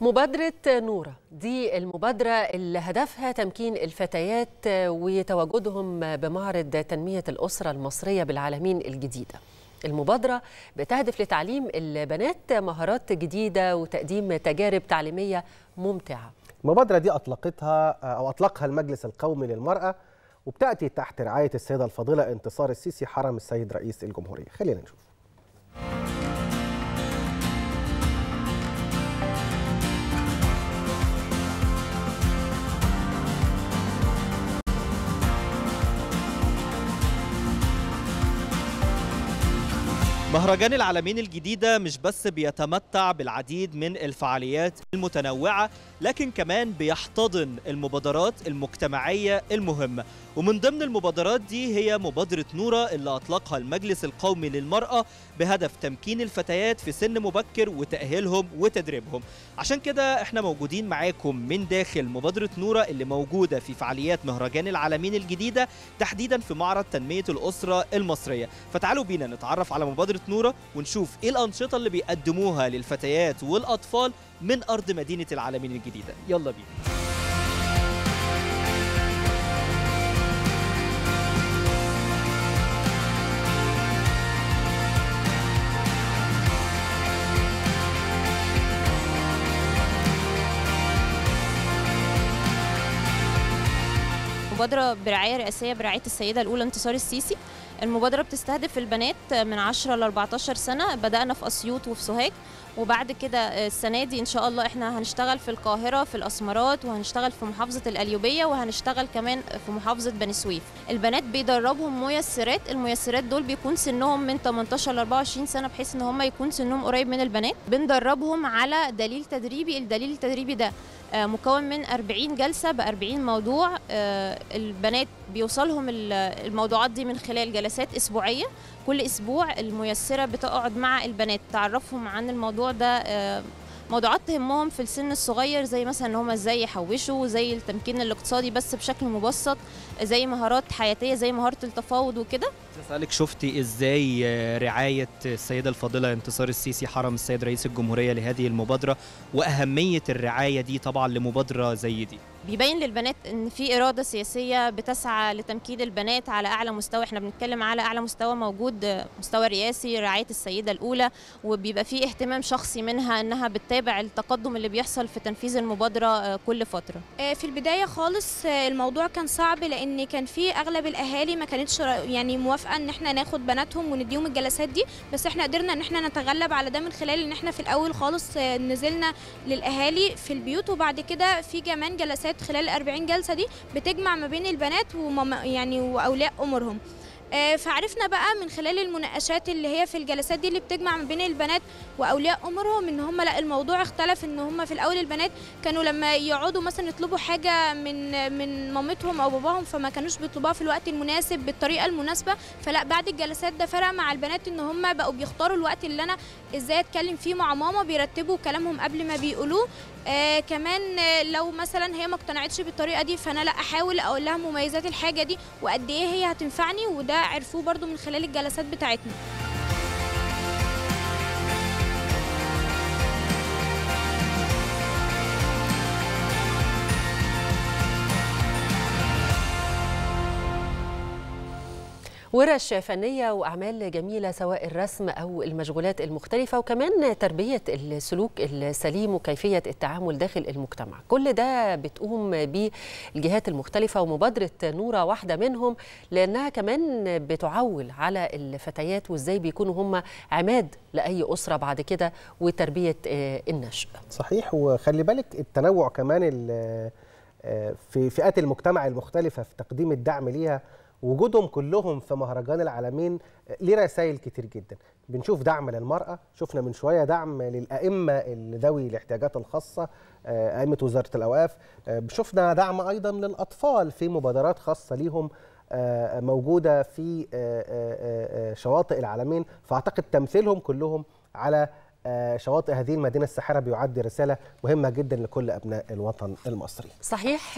مبادرة نورة دي المبادرة اللي هدفها تمكين الفتيات وتواجدهم بمعرض تنمية الأسرة المصرية بالعالمين الجديدة المبادرة بتهدف لتعليم البنات مهارات جديدة وتقديم تجارب تعليمية ممتعة المبادرة دي أطلقتها أو أطلقها المجلس القومي للمرأة وبتأتي تحت رعاية السيدة الفاضلة انتصار السيسي حرم السيد رئيس الجمهورية خلينا نشوف مهرجان العالمين الجديدة مش بس بيتمتع بالعديد من الفعاليات المتنوعة لكن كمان بيحتضن المبادرات المجتمعية المهمة ومن ضمن المبادرات دي هي مبادرة نورة اللي أطلقها المجلس القومي للمرأة بهدف تمكين الفتيات في سن مبكر وتأهيلهم وتدريبهم عشان كده احنا موجودين معاكم من داخل مبادرة نورة اللي موجودة في فعاليات مهرجان العالمين الجديدة تحديدا في معرض تنمية الأسرة المصرية فتعالوا بينا نتعرف على مبادرة نورة ونشوف ايه الأنشطة اللي بيقدموها للفتيات والأطفال من أرض مدينة العالمين الجديدة يلا بينا مبادرة برعاية رئاسية برعاية السيدة الأولى انتصار السيسي المبادرة بتستهدف البنات من 10 ل 14 سنة بدأنا في أسيوط وفي سوهاج وبعد كده السنة دي إن شاء الله إحنا هنشتغل في القاهرة في الأسمرات وهنشتغل في محافظة القليوبية وهنشتغل كمان في محافظة بني سويف البنات بيدربهم ميسرات الميسرات دول بيكون سنهم من 18 ل 24 سنة بحيث إن هم يكون سنهم قريب من البنات بندربهم على دليل تدريبي الدليل التدريبي ده مكون من 40 جلسة ب 40 موضوع البنات بيوصلهم الموضوعات دي من خلال جلسات أسبوعية كل أسبوع الميسرة بتقعد مع البنات تعرفهم عن الموضوع ده موضوعات تهمهم في السن الصغير زي مثلا ان هم ازاي يحوشوا زي التمكين الاقتصادي بس بشكل مبسط زي مهارات حياتيه زي مهاره التفاوض وكده اسالك شفتي ازاي رعايه السيده الفاضله انتصار السيسي حرم السيد رئيس الجمهوريه لهذه المبادره واهميه الرعايه دي طبعا لمبادره زي دي بيبين للبنات ان في اراده سياسيه بتسعى لتمكين البنات على اعلى مستوى احنا بنتكلم على اعلى مستوى موجود مستوى رئاسي رعايه السيده الاولى وبيبقى في اهتمام شخصي منها انها بتتابع التقدم اللي بيحصل في تنفيذ المبادره كل فتره في البدايه خالص الموضوع كان صعب لان كان في اغلب الاهالي ما كانتش يعني موافقه ان احنا ناخد بناتهم ونديهم الجلسات دي بس احنا قدرنا ان احنا نتغلب على ده من خلال ان احنا في الاول خالص نزلنا للاهالي في البيوت وبعد كده في كمان جلسات خلال 40 جلسه دي بتجمع ما بين البنات وماما يعني واولياء امورهم فعرفنا بقى من خلال المناقشات اللي هي في الجلسات دي اللي بتجمع ما بين البنات واولياء امورهم ان هم لا الموضوع اختلف ان هم في الاول البنات كانوا لما يقعدوا مثلا يطلبوا حاجه من من مامتهم او باباهم فما كانوش بيطلبوها في الوقت المناسب بالطريقه المناسبه فلا بعد الجلسات ده فرق مع البنات ان هم بقوا بيختاروا الوقت اللي انا ازاي اتكلم فيه مع ماما بيرتبوا كلامهم قبل ما بيقولوه آه كمان آه لو مثلا هي ما اقتنعتش بالطريقه دي فانا لا احاول اقول لها مميزات الحاجه دي وقد ايه هي هتنفعني وده عرفوه برضو من خلال الجلسات بتاعتنا ورش فنية وأعمال جميلة سواء الرسم أو المشغولات المختلفة وكمان تربية السلوك السليم وكيفية التعامل داخل المجتمع كل ده بتقوم به الجهات المختلفة ومبادرة نورة واحدة منهم لأنها كمان بتعول على الفتيات وإزاي بيكونوا هم عماد لأي أسرة بعد كده وتربية النشء صحيح وخلي بالك التنوع كمان في فئات المجتمع المختلفة في تقديم الدعم ليها وجودهم كلهم في مهرجان العالمين ليه رسائل كتير جدا بنشوف دعم للمرأة شفنا من شوية دعم للأئمة ذوي الاحتياجات الخاصة أئمة وزارة الأوقاف شفنا دعم أيضا للأطفال في مبادرات خاصة ليهم موجودة في شواطئ العالمين فأعتقد تمثيلهم كلهم على شواطئ هذه المدينة الساحرة بيعد رسالة مهمة جدا لكل أبناء الوطن المصري صحيح